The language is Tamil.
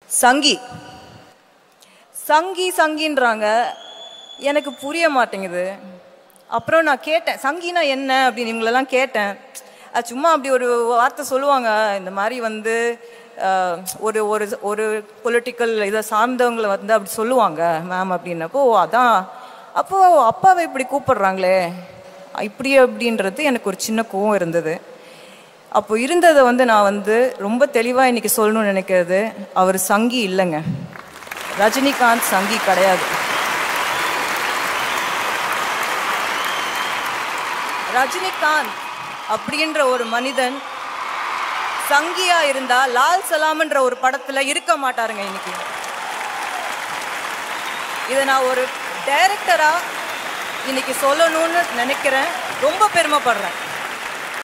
சங்கி சங்கி சங்கின்றாங்க எனக்கு புரிய மாட்டேங்குது அப்புறம் நான் கேட்டேன் சங்கினா என்ன அப்படின்னு இவங்களெல்லாம் கேட்டேன் அது சும்மா அப்படி ஒரு வார்த்தை சொல்லுவாங்க இந்த மாதிரி வந்து அஹ், ஒரு ஒரு ஒரு பொலிட்டிக்கல் இதை சார்ந்தவங்களை வந்து அப்படி சொல்லுவாங்க மேம் அப்படின்னப்போ ஓ, அதான் அப்போ அப்பாவை இப்படி கூப்பிடுறாங்களே இப்படி அப்படின்றது எனக்கு ஒரு சின்ன கோவம் இருந்தது அப்போ இருந்ததை வந்து நான் வந்து ரொம்ப தெளிவாக இன்னைக்கு சொல்லணும்னு நினைக்கிறது அவர் சங்கி இல்லைங்க ரஜினிகாந்த் சங்கி கிடையாது ரஜினிகாந்த் அப்படின்ற ஒரு மனிதன் சங்கியா இருந்தா லால் சலாம்ன்ற ஒரு படத்துல இருக்க மாட்டாருங்க இன்னைக்கு இதை நான் ஒரு டைரக்டரா இன்னைக்கு சொல்லணும்னு நினைக்கிறேன் ரொம்ப பெருமைப்படுறேன்